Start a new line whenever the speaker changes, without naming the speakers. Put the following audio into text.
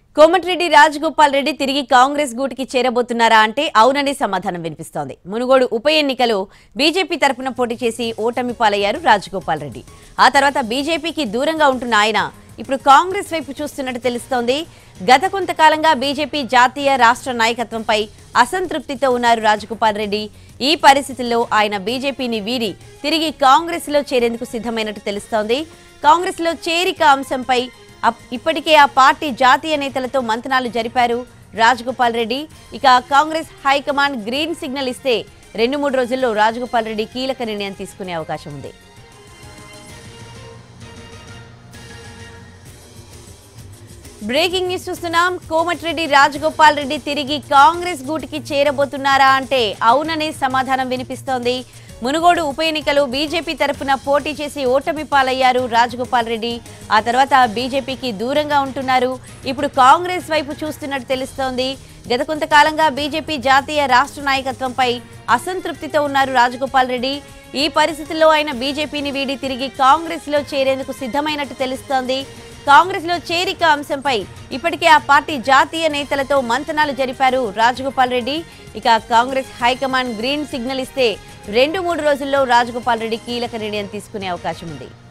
కోమటిరెడ్డి రాజగోపాల్ రెడ్డి తిరిగి కాంగ్రెస్ గూటికి చేరబోతున్నారా అంటే అవునని సమాధానం వినిపిస్తోంది మునుగోడు ఉప ఎన్నికలో బీజేపీ తరపున పోటీ చేసి ఓటమి పాలయ్యారు రాజగోపాల్ రెడ్డి ఆ తర్వాత బీజేపీకి దూరంగా ఉంటున్న ఆయన ఇప్పుడు కాంగ్రెస్ వైపు చూస్తున్నట్టు తెలుస్తోంది గత కొంతకాలంగా బీజేపీ జాతీయ రాష్ట్ర నాయకత్వంపై అసంతృప్తితో ఉన్నారు రాజగోపాల్ రెడ్డి ఈ పరిస్థితుల్లో ఆయన బీజేపీని వీడి తిరిగి కాంగ్రెస్ లో చేరేందుకు సిద్ధమైనట్టు తెలుస్తోంది కాంగ్రెస్ లో చేరిక అంశంపై అప్- ఇప్పటికే ఆ పార్టీ జాతీయ నేతలతో మంతనాలు జరిపారు రాజగోపాల్ రెడ్డి ఇక కాంగ్రెస్ హైకమాండ్ గ్రీన్ సిగ్నల్ ఇస్తే రెండు మూడు రోజుల్లో రాజగోపాల్ రెడ్డి కీలక నిర్ణయం తీసుకునే అవకాశం ఉంది బ్రేకింగ్ న్యూస్ చూస్తున్నాం కోమటిరెడ్డి రాజగోపాల్ రెడ్డి తిరిగి కాంగ్రెస్ గూటికి చేరబోతున్నారా అంటే అవుననే సమాధానం వినిపిస్తోంది మునుగోడు ఉప ఎన్నికలో బీజేపీ తరపున పోటీ చేసి ఓటమి పాలయ్యారు రాజగోపాల్ రెడ్డి ఆ తర్వాత బీజేపీకి దూరంగా ఉంటున్నారు ఇప్పుడు కాంగ్రెస్ వైపు చూస్తున్నట్టు తెలుస్తోంది గత కొంతకాలంగా బీజేపీ జాతీయ రాష్ట్ర నాయకత్వంపై అసంతృప్తితో ఉన్నారు రాజగోపాల్ రెడ్డి ఈ పరిస్థితుల్లో ఆయన బీజేపీని వీడి తిరిగి కాంగ్రెస్ లో చేరేందుకు సిద్ధమైనట్టు తెలుస్తోంది కాంగ్రెస్ లో చేరిక అంశంపై ఇప్పటికే ఆ పార్టీ జాతీయ నేతలతో మంతనాలు జరిపారు రాజగోపాల్ రెడ్డి ఇక కాంగ్రెస్ హైకమాండ్ గ్రీన్ సిగ్నల్ ఇస్తే రెండు మూడు రోజుల్లో రాజగోపాల్ రెడ్డి కీలక నిర్ణయం తీసుకునే అవకాశం ఉంది